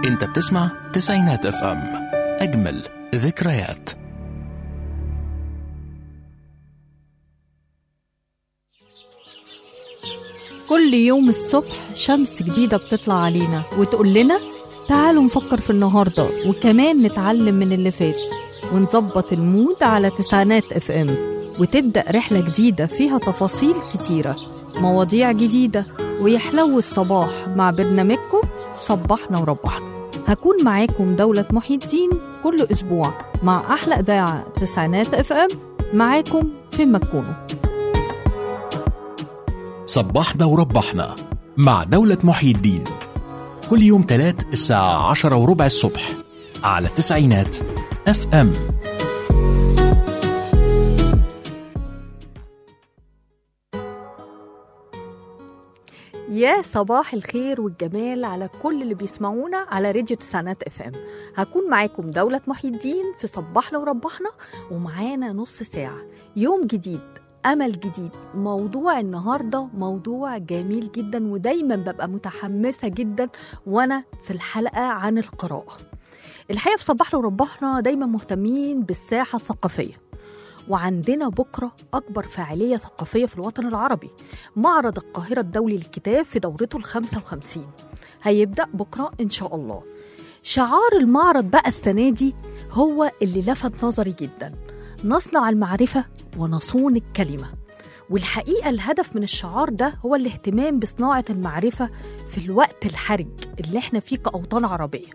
انت بتسمع تسعينات اف ام اجمل ذكريات كل يوم الصبح شمس جديدة بتطلع علينا وتقول لنا تعالوا نفكر في النهاردة وكمان نتعلم من اللي فات ونظبط المود على تسعينات اف ام وتبدأ رحلة جديدة فيها تفاصيل كتيرة مواضيع جديدة ويحلو الصباح مع برنامجكم صبحنا وربحنا هكون معاكم دولة محي الدين كل أسبوع مع أحلى إذاعة تسعينات اف ام معاكم فين ما تكونوا صبحنا وربحنا مع دولة محي الدين كل يوم تلات الساعة عشرة وربع الصبح على تسعينات اف ام يا صباح الخير والجمال على كل اللي بيسمعونا على راديو تسعينات اف ام هكون معاكم دولة محي الدين في صبحنا وربحنا ومعانا نص ساعة يوم جديد أمل جديد موضوع النهاردة موضوع جميل جدا ودايما ببقى متحمسة جدا وأنا في الحلقة عن القراءة الحقيقة في صباحنا وربحنا دايما مهتمين بالساحة الثقافية وعندنا بكرة أكبر فاعلية ثقافية في الوطن العربي معرض القاهرة الدولي للكتاب في دورته الخمسة وخمسين هيبدأ بكرة إن شاء الله شعار المعرض بقى السنة دي هو اللي لفت نظري جدا نصنع المعرفة ونصون الكلمة والحقيقة الهدف من الشعار ده هو الاهتمام بصناعة المعرفة في الوقت الحرج اللي احنا فيه كأوطان عربية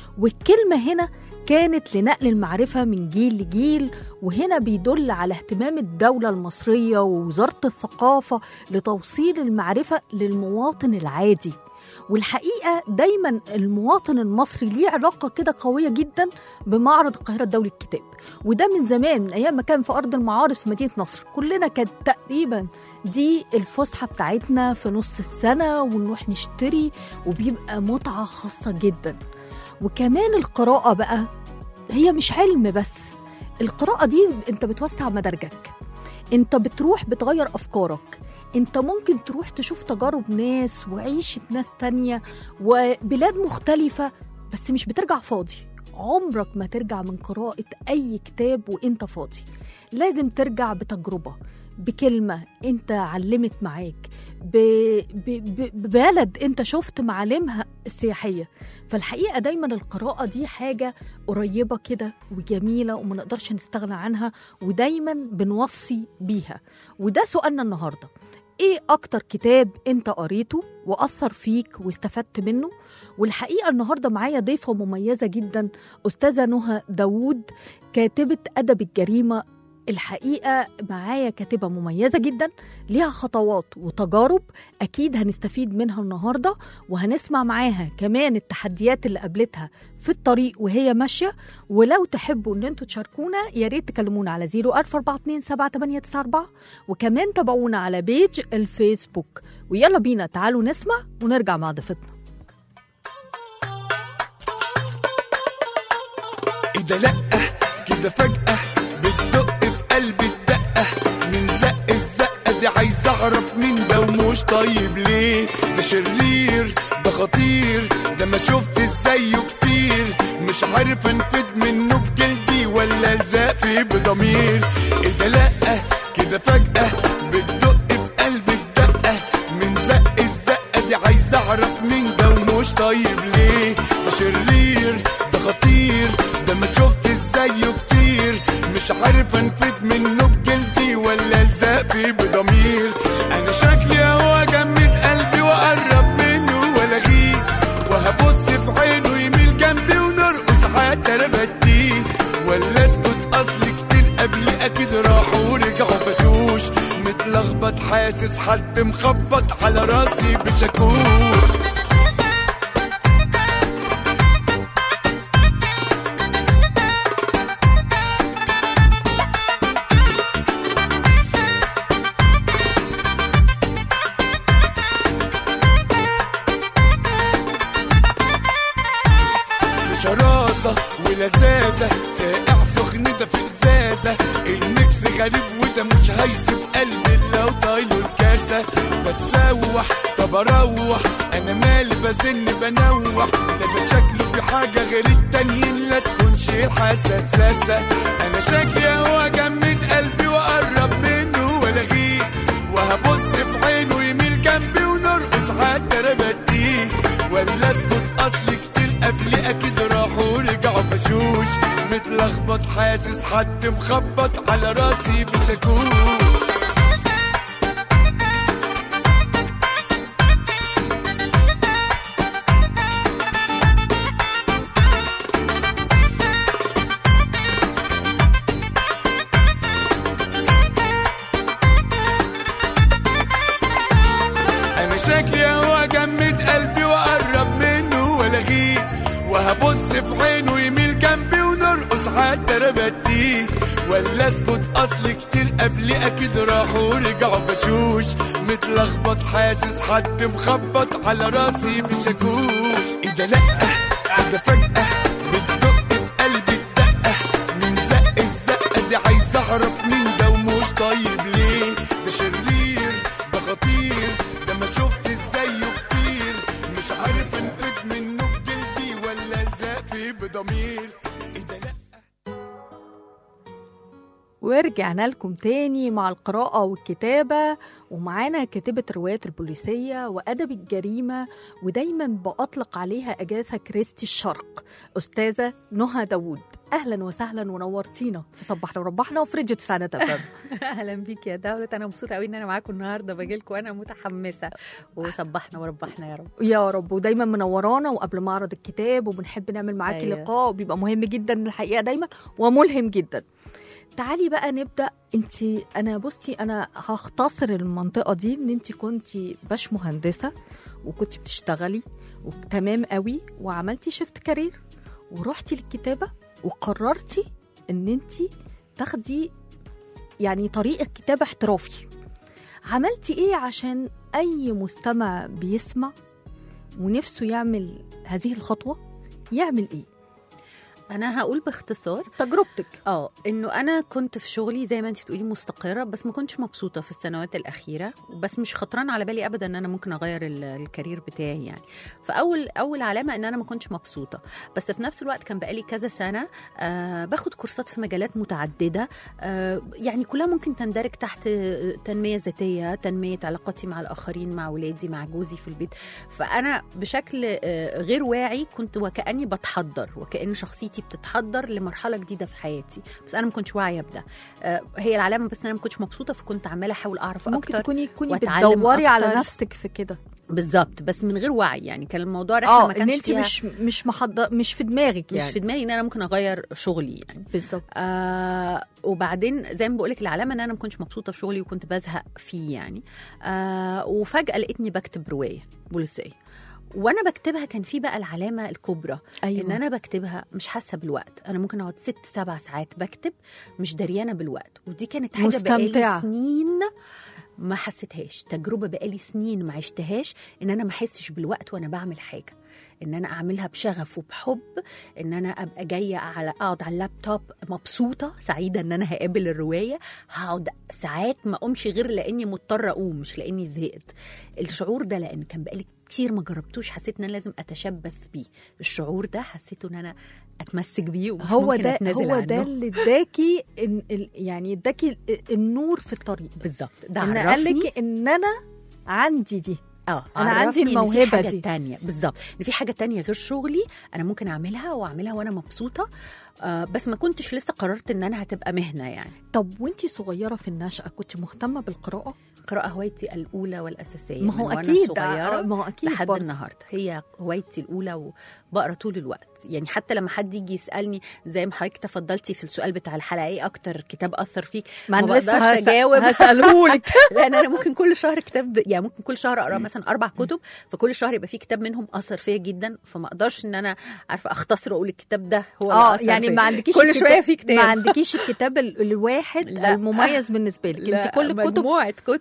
والكلمة هنا كانت لنقل المعرفة من جيل لجيل وهنا بيدل على اهتمام الدولة المصرية ووزارة الثقافة لتوصيل المعرفة للمواطن العادي والحقيقة دايما المواطن المصري ليه علاقة كده قوية جدا بمعرض القاهرة الدولي للكتاب وده من زمان من أيام ما كان في أرض المعارض في مدينة نصر كلنا كانت تقريبا دي الفسحة بتاعتنا في نص السنة ونروح نشتري وبيبقى متعة خاصة جدا وكمان القراءة بقى هي مش علم بس القراءة دي انت بتوسع مدارجك انت بتروح بتغير أفكارك انت ممكن تروح تشوف تجارب ناس وعيشة ناس تانية وبلاد مختلفة بس مش بترجع فاضي عمرك ما ترجع من قراءة أي كتاب وانت فاضي لازم ترجع بتجربة بكلمة انت علمت معاك ب... ب... ب... ببلد انت شفت معالمها السياحية فالحقيقة دايما القراءة دي حاجة قريبة كده وجميلة وما نقدرش نستغنى عنها ودايما بنوصي بيها وده سؤالنا النهاردة ايه اكتر كتاب انت قريته واثر فيك واستفدت منه والحقيقه النهارده معايا ضيفه مميزه جدا استاذه نهى داوود كاتبه ادب الجريمه الحقيقه معايا كاتبه مميزه جدا ليها خطوات وتجارب اكيد هنستفيد منها النهارده وهنسمع معاها كمان التحديات اللي قابلتها في الطريق وهي ماشيه ولو تحبوا ان انتوا تشاركونا يا ريت تكلمونا على 014278994 وكمان تابعونا على بيج الفيسبوك ويلا بينا تعالوا نسمع ونرجع مع ضيفتنا ايه ده لأ كده فجأة بتدق في قلبي الدقة من زق الزقة دي عايز اعرف مين ده ومش طيب ليه ده شرير ده خطير ده ما شفت زيه كتير مش عارف انفد منه بجلدي ولا الزق فيه بضمير ايه ده لأ كده فجأة بتدق في قلبي الدقة من زق الزقة دي عايز اعرف مين ده ومش طيب ليه ده شرير ده خطير ده ما شفت زيه كتير مش عارف انفد منه بجلدي ولا الزق فيه بضمير انا شكلي هو جمد قلبي واقرب منه والاغيه وهبص في عينه يميل جنبي ونرقص حتى انا بديه ولا اسكت اصل كتير قبلي اكيد راحوا ورجعوا فتوش متلخبط حاسس حد مخبط على راسي بشاكوش في شراسة ولذاذة ساقع سخن ده في ازازة الميكس غريب وده مش هيسيب قلبي لو طايله الكاسة بتسوح طب اروح انا مالي بزن بنوح لا ده شكله في حاجة غير التانيين لا تكونش الحساساسة انا شكلي هو جمد قلبي واقرب منه والغيه وهبص في عينه يميل جنبي ونرقص حتى انا بديه ولا اسكت اصل كتير قبلي اكيد راحوا ورجعوا بشوش متلخبط حاسس حد مخبط على راسي بشاكوش انا شكلي هو جمد قلبي واقرب منه والغيه وهبص في عينه يميل جنبي ونرقص حتى انا بديه ولا اسكت اصل كتير قبلي اكيد راحوا ورجعوا بشوش متلخبط حاسس حد مخبط على راسي بشاكوش ايه ده لا ده فجأة بتدق في قلبي الدقة من زق الزقة دي عايز اعرف مين ده ومش طيب ليه ده شرير ده خطير ده ما شفت زيه كتير مش عارف انقذ منه بجلدي ولا الزق فيه بضمير ايه ده لا ورجعنا لكم تاني مع القراءة والكتابة ومعانا كاتبة روايات البوليسية وأدب الجريمة ودايما بأطلق عليها أجاثا كريستي الشرق أستاذة نهى داوود أهلا وسهلا ونورتينا في صبحنا وربحنا وفي راديو تسعينات أفهم اهلا بيك يا دولة انا مبسوطه قوي ان انا معاكم النهارده باجي لكم وانا متحمسه وصبحنا وربحنا يا رب يا رب ودايما منورانا وقبل معرض الكتاب وبنحب نعمل معاكي أيوة. لقاء وبيبقى مهم جدا الحقيقه دايما وملهم جدا تعالي بقى نبدا انت انا بصي انا هختصر المنطقه دي ان انت كنتي باش مهندسه وكنتي بتشتغلي وتمام قوي وعملتي شيفت كارير ورحتي للكتابه وقررتي ان انت تاخدي يعني طريق الكتابه احترافي عملتي ايه عشان اي مستمع بيسمع ونفسه يعمل هذه الخطوه يعمل ايه انا هقول باختصار تجربتك اه انه انا كنت في شغلي زي ما انت بتقولي مستقره بس ما كنتش مبسوطه في السنوات الاخيره بس مش خطران على بالي ابدا ان انا ممكن اغير ال- الكارير بتاعي يعني فاول اول علامه ان انا ما كنتش مبسوطه بس في نفس الوقت كان بقالي كذا سنه آه باخد كورسات في مجالات متعدده آه يعني كلها ممكن تندرج تحت آه، تنميه ذاتيه تنميه علاقاتي مع الاخرين مع ولادي مع جوزي في البيت فانا بشكل آه، غير واعي كنت وكاني بتحضر وكان شخصيتي بتتحضر لمرحله جديده في حياتي بس انا ما كنتش واعيه بده آه، هي العلامه بس ان انا ما كنتش مبسوطه فكنت عماله احاول اعرف ممكن اكتر تكوني تكوني وأتعلم بتدوري على أكتر. نفسك في كده بالظبط بس من غير وعي يعني كان الموضوع رحله اه ما ان كانش انت فيها مش مش محضر مش في دماغك يعني مش في دماغي ان انا ممكن اغير شغلي يعني بالظبط آه وبعدين زي ما بقولك العلامه ان انا ما كنتش مبسوطه في شغلي وكنت بزهق فيه يعني آه وفجاه لقيتني بكتب روايه بوليسيه وانا بكتبها كان في بقى العلامه الكبرى ايوه ان انا بكتبها مش حاسه بالوقت انا ممكن اقعد ست سبع ساعات بكتب مش دريانه بالوقت ودي كانت حاجه مستمتعة. بقالي سنين ما حسيتهاش تجربه بقالي سنين ما عشتهاش ان انا ما احسش بالوقت وانا بعمل حاجه ان انا اعملها بشغف وبحب ان انا ابقى جايه على اقعد على اللابتوب مبسوطه سعيده ان انا هقابل الروايه هقعد ساعات ما اقومش غير لاني مضطره اقوم مش لاني زهقت الشعور ده لان كان بقالي كتير ما جربتوش حسيت ان انا لازم اتشبث بيه الشعور ده حسيته ان انا اتمسك بيه ومش هو ممكن ده اتنازل هو عنه ده اللي اداكي إن- ال- يعني اداكي ال- النور في الطريق بالظبط ده ان عرفني قالك ان انا عندي دي اه أنا عندي عرفني إن في الموهبة حاجة دي. تانية بالظبط ان في حاجه تانية غير شغلي انا ممكن اعملها واعملها وانا مبسوطه آه بس ما كنتش لسه قررت ان انا هتبقى مهنه يعني طب وانتي صغيره في النشأة كنت مهتمه بالقراءه قراءه هوايتي الاولى والاساسيه ما هو من اكيد وانا صغيره ما هو اكيد لحد برضه. النهارده هي هوايتي الاولى وبقرا طول الوقت يعني حتى لما حد يجي يسالني زي ما حضرتك تفضلتي في السؤال بتاع الحلقه ايه اكتر كتاب اثر فيك ما ما انا لسه بقدرش هس- اجاوب هسألهولك لان انا ممكن كل شهر كتاب يعني ممكن كل شهر اقرا مثلا اربع كتب فكل شهر يبقى في كتاب منهم اثر فيا جدا فما اقدرش ان انا عارفه اختصر واقول الكتاب ده هو اللي اه أثر يعني فيا. ما عندكيش كل الكتاب- شويه في كتاب ما عندكيش الكتاب ال- الواحد لا. المميز بالنسبه لك لا، انت كل الكتب مجموعه كتب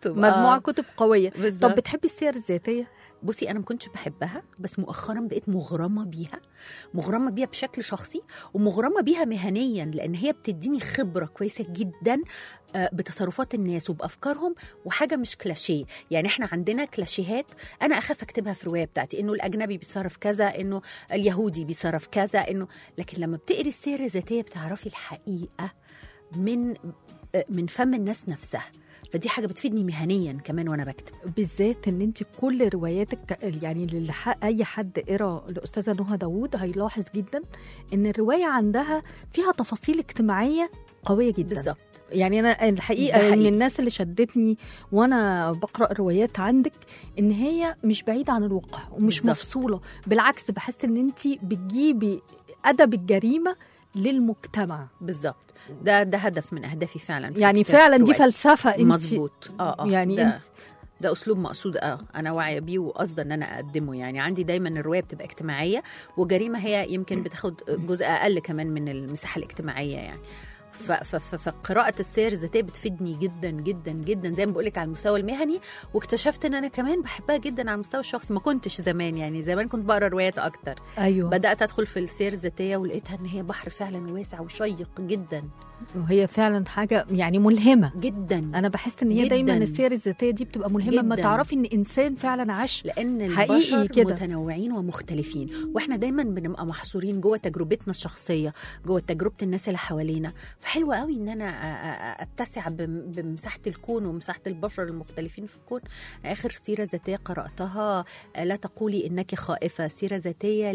كتب مجموعه آه. كتب قويه بالظبط. طب بتحبي السير الذاتيه بصي انا ما كنتش بحبها بس مؤخرا بقيت مغرمه بيها مغرمه بيها بشكل شخصي ومغرمه بيها مهنيا لان هي بتديني خبره كويسه جدا آه، بتصرفات الناس وبافكارهم وحاجه مش كلاشيه يعني احنا عندنا كلاشيهات انا اخاف اكتبها في الروايه بتاعتي انه الاجنبي بيتصرف كذا انه اليهودي بيتصرف كذا انه لكن لما بتقري السير الذاتيه بتعرفي الحقيقه من آه، من فم الناس نفسها فدي حاجه بتفيدني مهنيا كمان وانا بكتب بالذات ان انت كل رواياتك يعني اللي ح- اي حد قرا الاستاذه نهى داوود هيلاحظ جدا ان الروايه عندها فيها تفاصيل اجتماعيه قويه جدا بالظبط يعني انا الحقيقه ده من حقيقي. الناس اللي شدتني وانا بقرا روايات عندك ان هي مش بعيده عن الواقع ومش بالظبط. مفصوله بالعكس بحس ان انت بتجيبي ادب الجريمه للمجتمع بالظبط ده ده هدف من اهدافي فعلا في يعني كتابة فعلا دي روايتي. فلسفه انت مظبوط اه اه يعني ده انت ده اسلوب مقصود اه انا واعيه بيه وقصده ان انا اقدمه يعني عندي دايما الروايه بتبقى اجتماعيه وجريمه هي يمكن بتاخد جزء اقل كمان من المساحه الاجتماعيه يعني ف- ف- ف- فقراءة السير الذاتية بتفيدني جدا جدا جدا زي ما بقولك على المستوى المهني واكتشفت ان انا كمان بحبها جدا على المستوى الشخصي ما كنتش زمان يعني زمان كنت بقرا روايات اكتر ايوه بدأت ادخل في السير الذاتية ولقيتها ان هي بحر فعلا واسع وشيق جدا وهي فعلا حاجه يعني ملهمه جدا انا بحس ان هي دايما جداً. السير الذاتيه دي بتبقى ملهمه لما جداً. تعرفي ان انسان فعلا عاش لان حقيقي البشر كده. متنوعين ومختلفين واحنا دايما بنبقى محصورين جوه تجربتنا الشخصيه جوه تجربه الناس اللي حوالينا فحلو قوي ان انا أ- أ- اتسع بم- بمساحه الكون ومساحه البشر المختلفين في الكون اخر سيره ذاتيه قراتها آه، لا تقولي انك خائفه سيره ذاتيه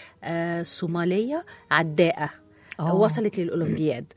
لصوماليه عداءه آه. وصلت للاولمبياد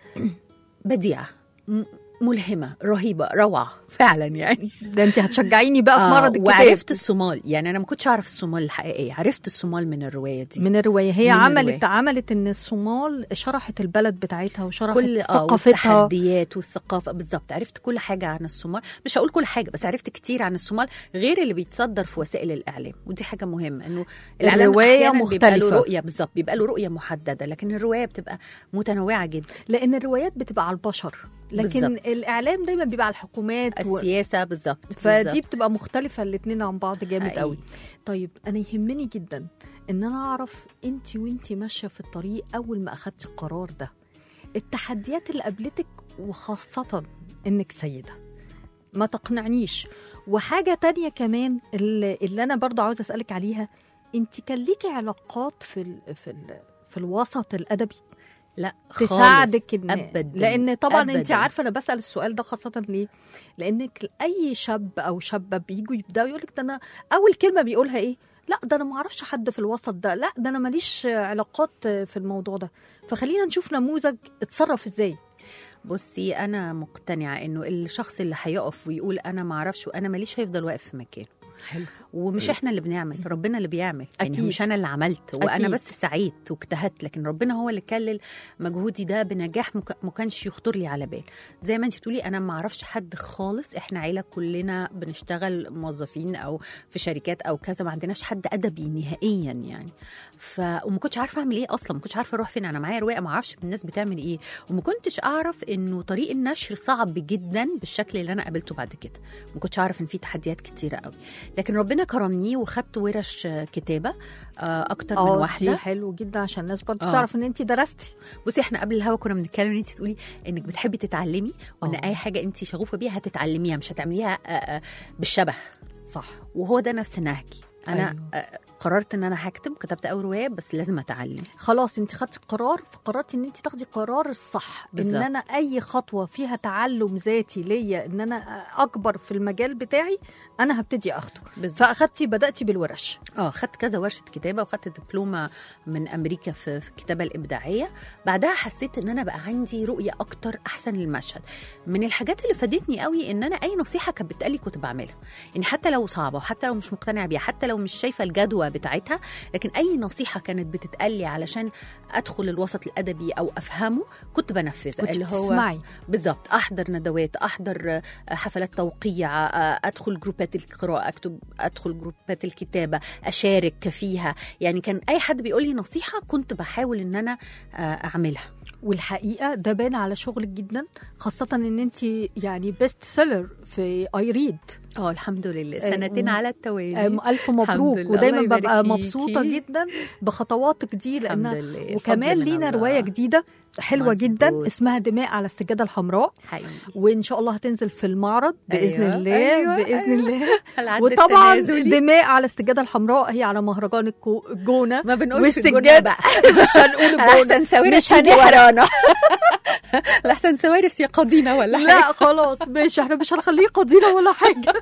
بديعه م- ملهمه رهيبه روعه فعلا يعني ده انت هتشجعيني بقى في آه، مرض الكتاب وعرفت الصومال يعني انا ما كنتش اعرف الصومال الحقيقيه عرفت الصومال من الروايه دي من الروايه هي من عملت الرواية. عملت ان الصومال شرحت البلد بتاعتها وشرحت كل اه ثقافتها والتحديات والثقافه بالظبط عرفت كل حاجه عن الصومال مش هقول كل حاجه بس عرفت كتير عن الصومال غير اللي بيتصدر في وسائل الاعلام ودي حاجه مهمه انه الاعلام الرواية أحياناً بيبقى له مختلفة. رؤيه بالظبط بيبقى له رؤيه محدده لكن الروايه بتبقى متنوعه جدا لان الروايات بتبقى على البشر لكن بالظبط. الاعلام دايما بيبقى على الحكومات و... السياسه بالظبط فدي بالظبط. بتبقى مختلفه الاثنين عن بعض جامد حقيقي. قوي طيب انا يهمني جدا ان انا اعرف انت وانت ماشيه في الطريق اول ما اخدتي القرار ده التحديات اللي قابلتك وخاصه انك سيده ما تقنعنيش وحاجه تانية كمان اللي, اللي انا برضه عاوزه اسالك عليها انت كان ليكي علاقات في ال... في ال... في الوسط الادبي لا خالص. تساعدك إن ابدا لان طبعا انت أبداً. عارفه انا بسال السؤال ده خاصه ليه لانك اي شاب او شابه بيجوا يبداوا يقول لك ده انا اول كلمه بيقولها ايه لا ده انا ما اعرفش حد في الوسط ده لا ده انا ماليش علاقات في الموضوع ده فخلينا نشوف نموذج اتصرف ازاي بصي انا مقتنعه انه الشخص اللي هيقف ويقول انا ما اعرفش وانا ماليش هيفضل واقف في مكانه حلو ومش احنا اللي بنعمل ربنا اللي بيعمل يعني أكيد. مش انا اللي عملت وانا أكيد. بس سعيت واجتهدت لكن ربنا هو اللي كلل مجهودي ده بنجاح مك- ما كانش يخطر لي على بال زي ما انت بتقولي انا ما اعرفش حد خالص احنا عيله كلنا بنشتغل موظفين او في شركات او كذا ما عندناش حد ادبي نهائيا يعني ف وما كنتش عارفه اعمل ايه اصلا ما كنتش عارفه اروح فين انا معايا روايه ما اعرفش الناس بتعمل ايه وما كنتش اعرف انه طريق النشر صعب جدا بالشكل اللي انا قابلته بعد كده ما كنتش اعرف ان في تحديات كتيره قوي لكن ربنا كرمني وخدت ورش كتابه آه، اكتر من اه واحده دي حلو جدا عشان الناس برضه آه. تعرف ان انت درستي بصي احنا قبل الهوا كنا بنتكلم ان انت تقولي انك بتحبي تتعلمي وان آه. اي حاجه انت شغوفه بيها هتتعلميها مش هتعمليها آه، آه، بالشبه صح وهو ده نفس نهجي انا أيوة. أيوه. قررت ان انا هكتب كتبت اول روايه بس لازم اتعلم خلاص انت خدتي قرار فقررتي ان انت تاخدي قرار الصح بالظبط. ان انا اي خطوه فيها تعلم ذاتي ليا ان انا اكبر في المجال بتاعي انا هبتدي اخده بالظبط فاخدتي بداتي بالورش اه خدت كذا ورشه كتابه وخدت دبلومه من امريكا في في الكتابه الابداعيه بعدها حسيت ان انا بقى عندي رؤيه اكتر احسن للمشهد من الحاجات اللي فادتني قوي ان انا اي نصيحه كانت بتقالي كنت بعملها يعني حتى لو صعبه حتى لو مش مقتنعه بيها حتى لو مش شايفه الجدوى بتاعتها لكن اي نصيحه كانت بتتقال لي علشان ادخل الوسط الادبي او افهمه كنت بنفذها كنت اللي هو بتسمعي بالظبط احضر ندوات احضر آه، حفلات توقيع آه، ادخل جروبات القراءه اكتب ادخل جروبات الكتابه اشارك فيها يعني كان اي حد بيقول لي نصيحه كنت بحاول ان انا آه، اعملها والحقيقه ده بان على شغلك جدا خاصه ان انت يعني بيست سيلر في اي ريد اه الحمد لله آه، سنتين م- على التوالي الف مبروك لله، ودايما الله ببقى يبارك مبسوطه فيكي. جدا بخطواتك دي الحمد لان لله وكمان فضل من لينا الله. روايه جديده حلوه جدا مظبوط. اسمها دماء على السجاده الحمراء حقيقي وان شاء الله هتنزل في المعرض باذن أيوة، الله أيوة، باذن أيوة. الله العد وطبعا التنازلي. دماء على السجاده الحمراء هي على مهرجان الكو- الجونه ما بنقولش والسجاد- الجنة بقى مش هنقول الجونه احسن سوارس مش هتيجي هنحرق. ورانا لحسن سوارس يقضينا ولا حاجه لا خلاص ماشي احنا مش هنخليه قضينا ولا حاجه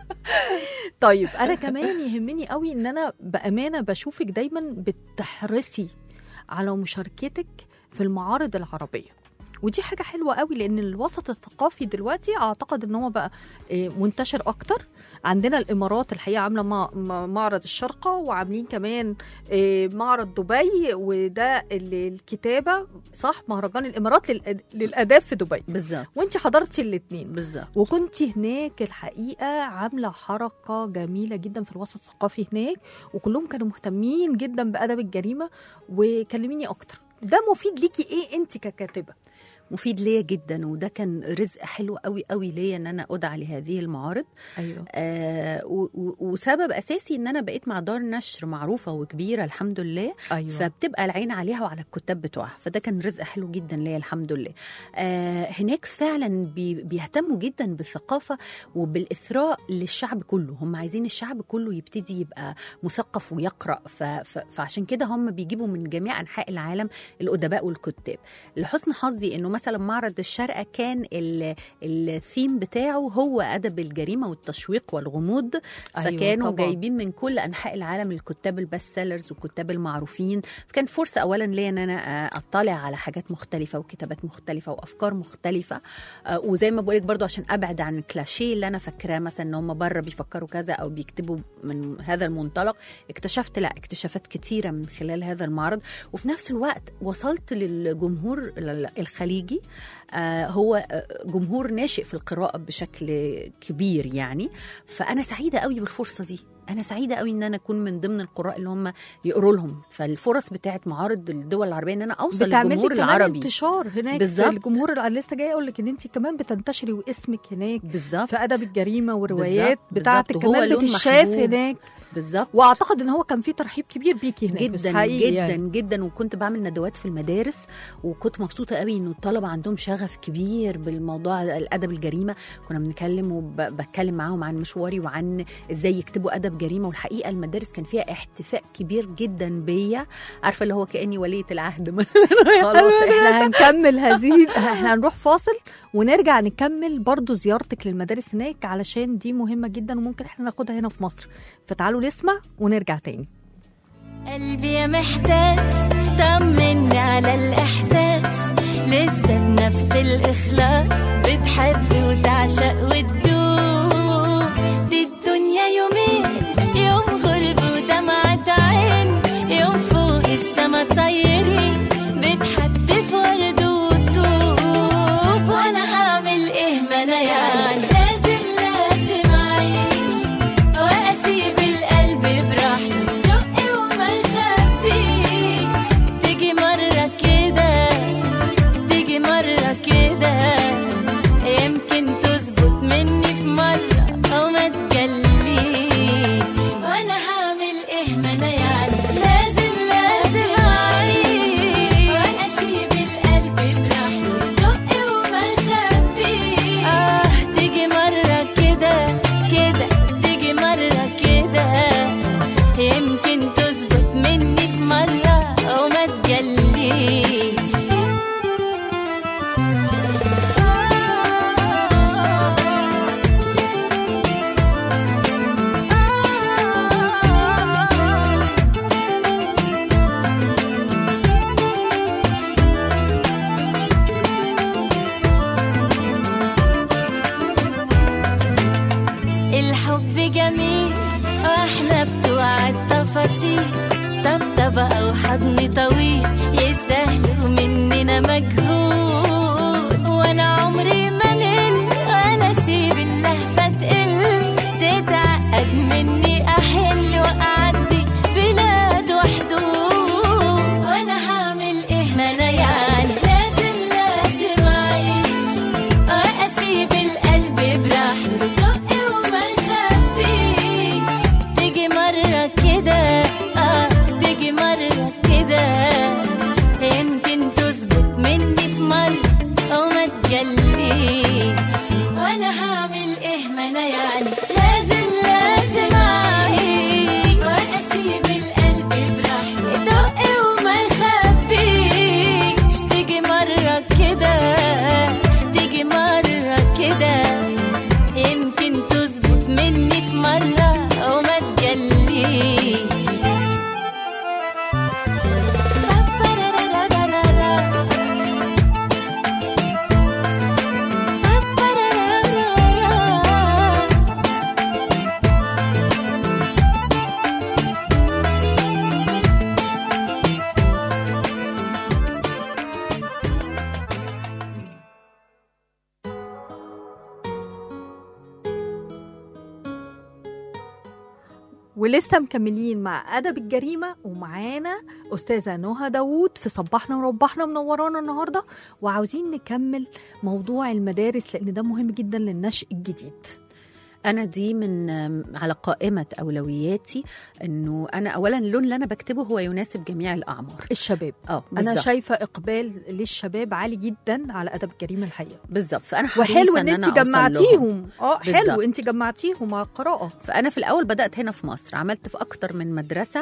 طيب انا كمان يهمني قوي ان انا بامانه بشوفك دايما بتحرصي على مشاركتك في المعارض العربيه ودي حاجه حلوه قوي لان الوسط الثقافي دلوقتي اعتقد ان هو بقى آه، منتشر اكتر عندنا الامارات الحقيقه عامله مع- مع- معرض الشارقه وعاملين كمان آه، معرض دبي وده ال- الكتابه صح مهرجان الامارات للأد- للاداب في دبي بالظبط وانت حضرتي الاثنين بالظبط وكنت هناك الحقيقه عامله حركه جميله جدا في الوسط الثقافي هناك وكلهم كانوا مهتمين جدا بادب الجريمه وكلميني اكتر ده مفيد ليكي ايه انت ككاتبه مفيد ليا جدا وده كان رزق حلو قوي قوي ليا ان انا ادعى لهذه المعارض ايوه آه و- و- وسبب اساسي ان انا بقيت مع دار نشر معروفه وكبيره الحمد لله ايوه فبتبقى العين عليها وعلى الكتاب بتوعها فده كان رزق حلو جدا ليا الحمد لله آه هناك فعلا بي بيهتموا جدا بالثقافه وبالاثراء للشعب كله هم عايزين الشعب كله يبتدي يبقى مثقف ويقرا ف ف فعشان كده هم بيجيبوا من جميع انحاء العالم الادباء والكتاب لحسن حظي انه مثلا معرض الشارقه كان ال- الثيم بتاعه هو ادب الجريمه والتشويق والغموض أيوة فكانوا طبعاً. جايبين من كل انحاء العالم الكتاب البست سيلرز والكتاب المعروفين فكان فرصه اولا ليا ان انا آه، اطلع على حاجات مختلفه وكتابات مختلفه وافكار مختلفه آه، وزي ما بقولك برضو عشان ابعد عن الكلاشيه اللي انا فاكراه مثلا ان هم بره بيفكروا كذا او بيكتبوا من هذا المنطلق اكتشفت لا اكتشافات كتيره من خلال هذا المعرض وفي نفس الوقت وصلت للجمهور الخليجي آه، هو آه، جمهور ناشئ في القراءة بشكل كبير يعني فأنا سعيدة قوي بالفرصة دي أنا سعيدة قوي إن أنا أكون من ضمن القراء اللي هم يقروا لهم فالفرص بتاعت معارض الدول العربية إن أنا أوصل بتعملي للجمهور كمان العربي انتشار هناك بالظبط. في الجمهور انا لسه جايه اقول لك ان انت كمان بتنتشري واسمك هناك بالظبط في ادب الجريمه والروايات بالظبط، بتاعتك بالظبط. وهو كمان لون بتشاف محبوب. هناك بالظبط واعتقد ان هو كان في ترحيب كبير بيكي هناك بس جدا حقيقي جدا يعني. جدا وكنت بعمل ندوات في المدارس وكنت مبسوطه قوي انه الطلبه عندهم شغف كبير بالموضوع الادب الجريمه كنا بنتكلم وبتكلم معاهم عن مشواري وعن ازاي يكتبوا ادب جريمه والحقيقه المدارس كان فيها احتفاء كبير جدا بيا عارفه اللي هو كاني وليه العهد مثلا خلاص احنا هنكمل هذه احنا هنروح فاصل ونرجع نكمل برضو زيارتك للمدارس هناك علشان دي مهمة جدا وممكن احنا ناخدها هنا في مصر فتعالوا نسمع ونرجع تاني قلبي يا محتاس طمني على الإحساس لسه بنفس الإخلاص بتحب وتعشق وتدوب دي الدنيا يومين يوم غرب ودمعة عين يوم فوق السما طايرين بتحدف ورد وطوب وأنا هعمل إيه ما أنا يعني لازم لازم أعيش واسيب القلب براحته دق وما يخبيش تيجي مره كده تيجي مره كده يمكن تظبط مني أسير طبطبة أو حضن طويل يستاهلوا مننا مجهود وأنا عمري ما مل ولا أسيب اللهفة تقل تتعقد مني أحل وأعدي بلاد وحدود وأنا هعمل إيه ما أنا يعني لازم لازم أعيش وأسيب القلب براحته دق وما نخبيش تيجي مرة كده آه تيجي مرة كده يمكن تظبط مني في مرة أو ما تجليش وأنا هعمل إيه ما أنا يعني لازم لازم أعيش وأسيب القلب براحته دق وما يخبيش تيجي مرة كده تيجي مرة كده يمكن تظبط مني في مرة أو ما تجليش ولسه مكملين مع أدب الجريمة ومعانا أستاذة نهى داوود في صباحنا وربحنا منورانا النهاردة وعاوزين نكمل موضوع المدارس لأن ده مهم جدا للنشء الجديد انا دي من على قائمه اولوياتي انه انا اولا اللون اللي انا بكتبه هو يناسب جميع الاعمار الشباب اه أنا بالظبط شايفة إقبال للشباب عالي جدا على أدب الجريمة الحقيقة بالظبط فانا حريصة وحلو إن أنا أنت أوصل لهم. جمعتيهم اه حلو بالظبط. أنت جمعتيهم مع القراءة فانا في الاول بدات هنا في مصر عملت في اكتر من مدرسه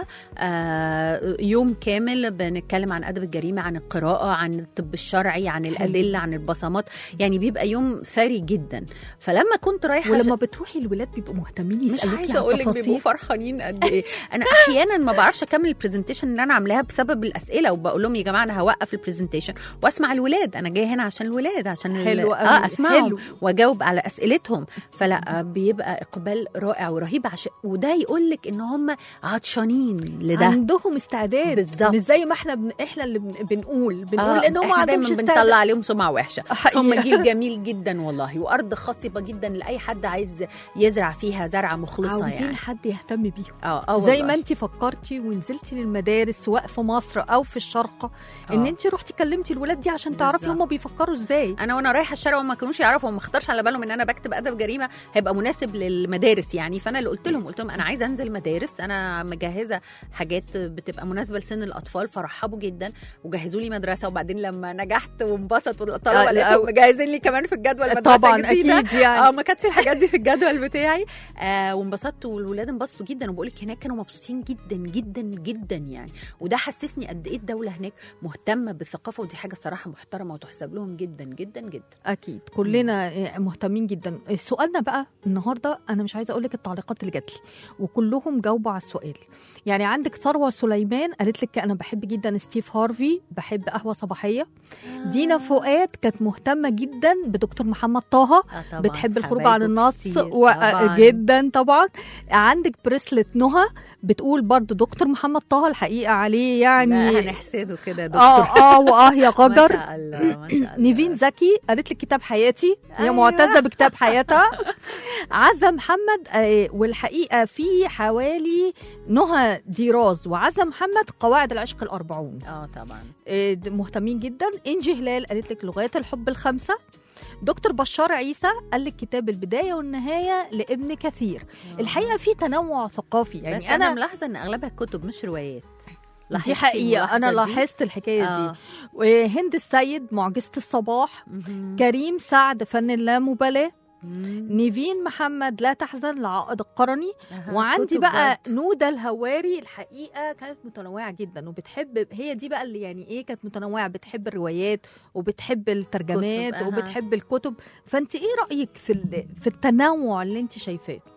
آه، يوم كامل بنتكلم عن ادب الجريمه عن القراءه عن الطب الشرعي عن الادله عن البصمات يعني بيبقى يوم ثري جدا فلما كنت رايحه ولما بتروحي الولاد بيبقوا مهتمين مش يسألوكي عايزه عن اقول لك بيبقوا تفاصيل فرحانين قد ايه انا احيانا ما بعرفش اكمل البرزنتيشن اللي انا عاملاها بسبب الاسئله وبقول لهم يا جماعه انا هوقف البرزنتيشن واسمع الولاد انا جايه هنا عشان الولاد عشان ال- حلو أوي، اه اسمعهم حلو. واجاوب على اسئلتهم فلا بيبقى اقبال رائع ورهيب عشان وده يقول لك ان هم عطشانين لده عندهم استعداد بالظبط. مش زي ما احنا بن... احنا اللي بن... بنقول بنقول آه ان هم ما احنا دايما عندهمش بنطلع استعداد عليهم سمعه وحشه بس حقيقة. هم جيل جميل جدا والله وارض خصبه جدا لاي حد عايز يزرع فيها زرعه مخلصه عاوزين يعني حد يهتم بيهم اه اه زي والله. ما انت فكرتي ونزلتي للمدارس سواء في مصر او في الشارقه ان آه. انت رحتي كلمتي الولاد دي عشان تعرفي بالظبط. هم بيفكروا ازاي انا وانا رايحه الشارع وما كانوش يعرفوا وما خطرش على بالهم ان انا بكتب ادب جريمه هيبقى مناسب للمدارس يعني فانا اللي قلت لهم قلت لهم انا عايزه انزل مدارس انا مجهزه حاجات بتبقى مناسبه لسن الاطفال فرحبوا جدا وجهزوا لي مدرسه وبعدين لما نجحت وانبسطوا آه، الطلبه لا، لقيتهم أو- مجهزين لي كمان في الجدول مدرسه طبعا جديده اكيد يعني اه ما كانتش الحاجات دي في الجدول بتاعي آه وانبسطت والولاد انبسطوا جدا وبقول لك هناك كانوا مبسوطين جدا جدا جدا يعني وده حسسني قد ايه الدوله هناك مهتمه بالثقافه ودي حاجه صراحه محترمه وتحسب لهم جدا جدا جدا اكيد كلنا مهتمين جدا سؤالنا بقى النهارده انا مش عايزه اقول لك التعليقات اللي جات لي وكلهم جاوبوا على السؤال يعني عندك ثروه سليمان قالت لك انا بحب جدا ستيف هارفي بحب قهوه صباحيه دينا فؤاد كانت مهتمه جدا بدكتور محمد طه آه طبعا بتحب الخروج حبايبه عن النص كتير، و... طبعاً. جدا طبعا عندك بريسلت نهى بتقول برضو دكتور محمد طه الحقيقه عليه لا يعني هنحسده كده يا دكتور اه اه واه يا ما قدر شاء الله ما شاء الله نيفين زكي قالت لك كتاب حياتي هي أيوة. معتزه بكتاب حياتها عزه محمد آه، والحقيقه في حوالي نهى ديراز وعزه محمد قواعد العشق الأربعون اه طبعا آه، د- مهتمين جدا انجي هلال قالت لك لغات الحب الخمسه دكتور بشار عيسى قال لك كتاب البدايه والنهايه لابن كثير الحقيقه في تنوع ثقافي يعني يعني بس انا انا ملاحظه ان اغلبها كتب مش روايات دي لاحظتي حقيقه انا الملاحظة دي؟ لاحظت الحكايه دي آه. وهند السيد معجزه الصباح مهم. كريم سعد فن اللامبالاه مم. نيفين محمد لا تحزن العائد القرني أها، وعندي كتب بقى برضه. نوده الهواري الحقيقه كانت متنوعه جدا وبتحب هي دي بقى اللي يعني ايه كانت متنوعه بتحب الروايات وبتحب الترجمات كتب، أها. وبتحب الكتب فانت ايه رايك في ال- في التنوع اللي انت شايفاه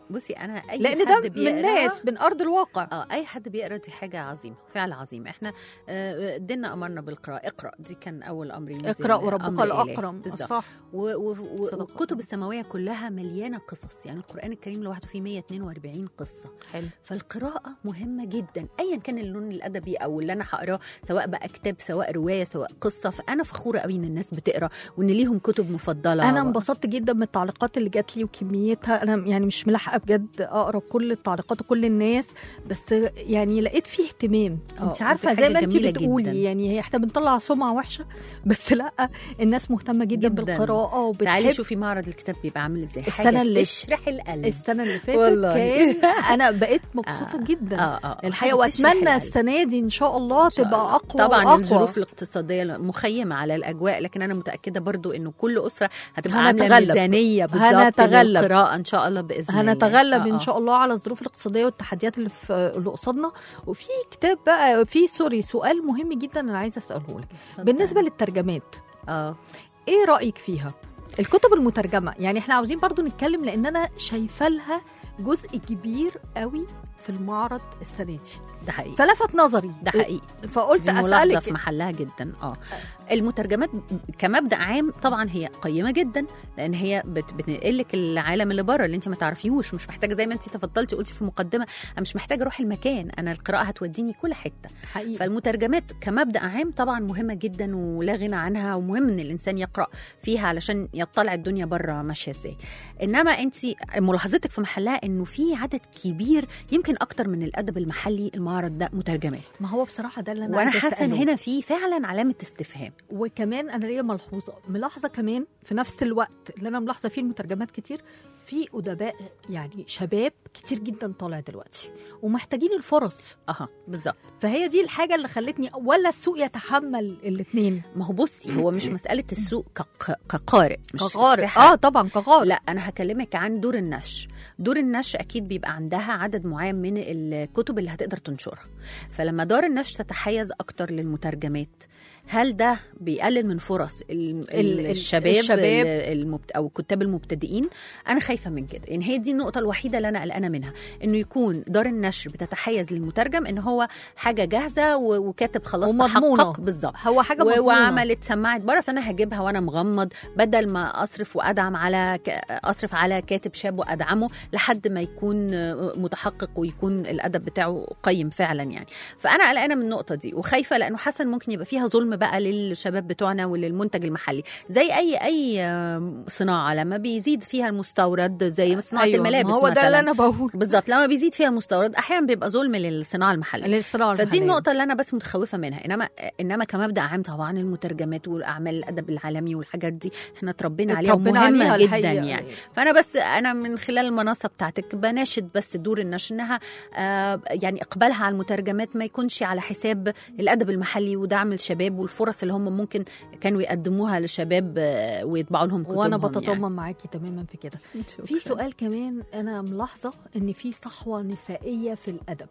بصي انا اي لان ده حد من بيقرا ناس من ارض الواقع اه اي حد بيقرا دي حاجه عظيمه فعل عظيم احنا آه، ديننا امرنا بالقراءه اقرا دي كان اول امر ينزل اقرا وربك أمر إلهي. الاكرم بالظبط صح و- و- و- صدق والكتب الله. السماويه كلها مليانه قصص يعني القران الكريم لوحده فيه 142 قصه حلو فالقراءة مهمة جدا أيا كان اللون الأدبي أو اللي أنا هقراه سواء بقى كتاب سواء رواية سواء قصة فأنا فخورة قوي إن الناس بتقرا وإن ليهم كتب مفضلة انا انبسطت جدا من التعليقات اللي جات لي وكميتها انا يعني مش ملاحقه بجد اقرا كل التعليقات وكل الناس بس يعني لقيت فيه اهتمام آه، انت عارفه ودي زي حاجة ما انت جميلة بتقولي جداً. يعني هي احنا بنطلع سمعه وحشه بس لا الناس مهتمه جدا, جداً. بالقراءه تعالي وبتحب شوفي معرض الكتاب بيبقى عامل ازاي السنة حاجة اللي- تشرح القلب السنه اللي فاتت والله. كان انا بقيت مبسوطه آه، جدا اه اه الحقيقه حاجة تشرح واتمنى القلب. السنه دي ان شاء الله شاء تبقى الله. اقوى طبعا وأقوى. الظروف الاقتصاديه مخيمه على الاجواء لكن انا متاكده برضو انه كل اسره هتبقى عامله هنتغلب. ميزانيه بالظبط هنتغلب. للقراءه ان شاء الله باذن الله هنتغلب آه، ان آه. شاء الله على الظروف الاقتصاديه والتحديات اللي في اللي قصادنا وفي كتاب بقى في سوري سؤال مهم جدا انا عايزه اساله لك اتفضل. بالنسبه للترجمات اه ايه رايك فيها الكتب المترجمه يعني احنا عاوزين برضو نتكلم لان انا شايفه لها جزء كبير قوي في المعرض السنه دي ده حقيقي فلفت نظري ده حقيقي فقلت دي ملاحظه في اسالك محلها جدا اه المترجمات كمبدا عام طبعا هي قيمه جدا لان هي بت- بتنقلك العالم اللي بره اللي انت ما تعرفيهوش مش محتاجه زي ما انت تفضلتي قلتي في المقدمه انا مش محتاجه اروح المكان انا القراءه هتوديني كل حته حقيقي فالمترجمات كمبدا عام طبعا مهمه جدا ولا غنى عنها ومهم ان الانسان يقرا فيها علشان يطلع الدنيا بره ماشيه ازاي انما انت ملاحظتك في محلها انه في عدد كبير يمكن اكتر من الادب المحلي المعرض ده مترجمات ما هو بصراحه ده اللي انا وانا عايزة حاسه ان أسأله. هنا في فعلا علامه استفهام وكمان انا ليا ملحوظه ملاحظه كمان في نفس الوقت اللي انا ملاحظه فيه المترجمات كتير في ادباء يعني شباب كتير جدا طالع دلوقتي ومحتاجين الفرص اها بالظبط فهي دي الحاجه اللي خلتني ولا السوق يتحمل الاثنين ما هو بصي هو مش مساله السوق كق- كقارئ مش كقارئ الساحة. اه طبعا كقارئ لا انا هكلمك عن دور النشر دور النشر اكيد بيبقى عندها عدد معين من الكتب اللي هتقدر تنشرها فلما دار النشر تتحيز اكتر للمترجمات هل ده بيقلل من فرص ال- ال- ال- الشباب, الشباب. ال- المبت او الكتاب المبتدئين انا خايفه من كده ان هي دي النقطه الوحيده اللي انا قلقانه منها انه يكون دار النشر بتتحيز للمترجم ان هو حاجه جاهزه و- وكاتب خلاص ومضمونة. تحقق بالظبط هو حاجه و- مضمونة. وعملت سماعه بره فانا هجيبها وانا مغمض بدل ما اصرف وادعم على ك... اصرف على كاتب شاب وادعمه لحد ما يكون آه، متحقق ويكون الادب بتاعه قيم فعلا يعني فانا قلقانه من النقطه دي وخايفه لانه حاسه إن ممكن يبقى فيها ظلم بقى للشباب بتوعنا وللمنتج المحلي زي اي اي آه، صناعه لما بيزيد فيها المستورد زي صناعه أيوة الملابس ما هو مثلا ده اللي انا بقول بالظبط لما بيزيد فيها المستورد احيانا بيبقى ظلم للصناعه المحليه الاسرار فدي الحالية. النقطة اللي أنا بس متخوفة منها إنما إنما كمبدأ عام طبعا المترجمات والأعمال الأدب العالمي والحاجات دي إحنا اتربينا عليها اتربينا ومهمة عليها جدا الحقيقة. يعني فأنا بس أنا من خلال المنصة بتاعتك بناشد بس دور النشر إنها آه يعني إقبالها على المترجمات ما يكونش على حساب الأدب المحلي ودعم الشباب والفرص اللي هم ممكن كانوا يقدموها للشباب آه ويطبعوا لهم كتبهم وانا يعني. بتضامن معاكي تماما في كده في سؤال كمان انا ملاحظه ان في صحوه نسائيه في الادب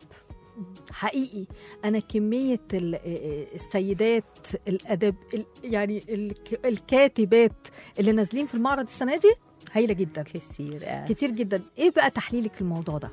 حقيقي انا كميه ال- السيدات الادب ال- يعني الك- الكاتبات اللي نازلين في المعرض السنه دي هايله جدا كثير آه. كتير جدا ايه بقى تحليلك للموضوع ده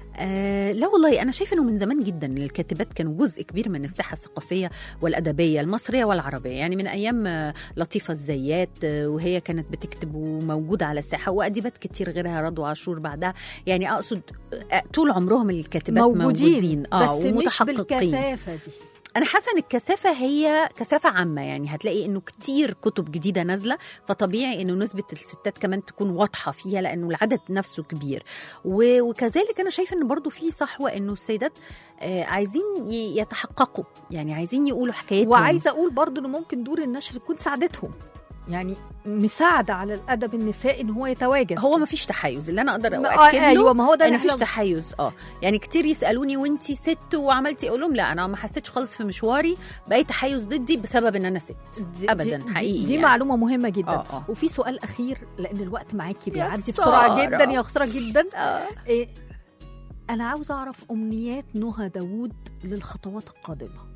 آه لا والله انا شايفه انه من زمان جدا الكاتبات كانوا جزء كبير من الساحه الثقافيه والادبيه المصريه والعربيه يعني من ايام آه، لطيفه الزيات آه، وهي كانت بتكتب وموجوده على الساحه واديبات كتير غيرها رضوى عاشور بعدها يعني اقصد آه، طول عمرهم الكاتبات موجودين, موجودين بس مش ومتحققين بالكثافه دي انا حاسه ان الكثافه هي كثافه عامه يعني هتلاقي انه كتير كتب جديده نازله فطبيعي انه نسبه الستات كمان تكون واضحه فيها لانه العدد نفسه كبير و- وكذلك انا شايفه ان برضو في صحوه انه السيدات آه، عايزين ي- يتحققوا يعني عايزين يقولوا حكايتهم وعايزه اقول برضو ان ممكن دور النشر تكون ساعدتهم يعني مساعده على الادب النسائي ان هو يتواجد هو ما فيش تحيز اللي انا اقدر ما- اؤكد آه، ايوه له ما هو ده انا اللي مفيش احنا تحيز اه يعني كتير يسالوني وانتي ست وعملتي اقول لهم لا انا ما حسيتش خالص في مشواري باي تحيز ضدي بسبب ان انا ست دي أبداً، دي حقيقي دي, دي يعني. معلومه مهمه جدا آه، آه. وفي سؤال اخير لان الوقت معاكي يا بيعدي خسارة. بسرعه جدا يا خساره جدا آه. إيه انا عاوزه اعرف امنيات نهى داوود للخطوات القادمه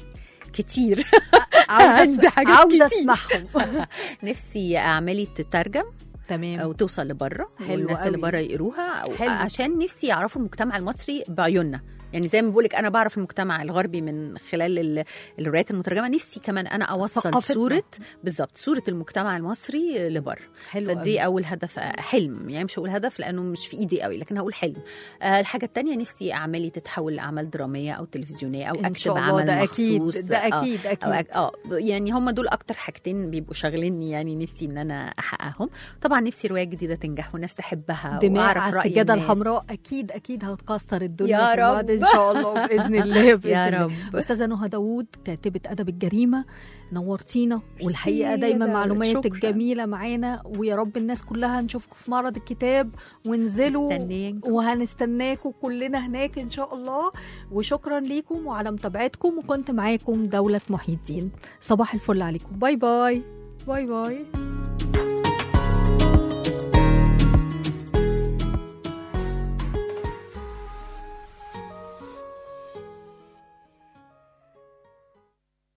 كتير عاوزه عندي أسمع- حاجات عاوزه كتير. اسمعهم نفسي اعمالي تترجم تمام او توصل لبره حلو والناس اللي قوي. بره يقروها أو حلو. عشان نفسي يعرفوا المجتمع المصري بعيوننا يعني زي ما بقولك انا بعرف المجتمع الغربي من خلال ال- الروايات المترجمه نفسي كمان انا اوصل ثقافتنا. صوره بالظبط صوره المجتمع المصري لبره حلو فدي قوي. اول هدف آه، حلم يعني مش هقول هدف لانه مش في ايدي قوي لكن هقول حلم آه الحاجه التانية نفسي اعمالي تتحول لاعمال دراميه او تلفزيونيه او ان اكتب شاء الله عمل ده مخصوص اكيد ده آه، اكيد أو اكيد أك- اه يعني هم دول اكتر حاجتين بيبقوا شاغليني يعني نفسي ان انا احققهم طبعا نفسي روايه جديده تنجح والناس تحبها دماء واعرف على راي السجاده الناس. الحمراء اكيد اكيد هتكسر الدنيا يا في الوقت رب. ان شاء الله باذن الله باذن يا الله. رب. استاذه نهى داوود كاتبه ادب الجريمه نورتينا والحقيقه يا دايما دولة، معلوماتك شكراً. جميله معانا ويا رب الناس كلها نشوفكم في معرض الكتاب وانزلوا مستنيينكم. وهنستناكم كلنا هناك ان شاء الله وشكرا ليكم وعلى متابعتكم وكنت معاكم دوله محي الدين صباح الفل عليكم باي باي باي باي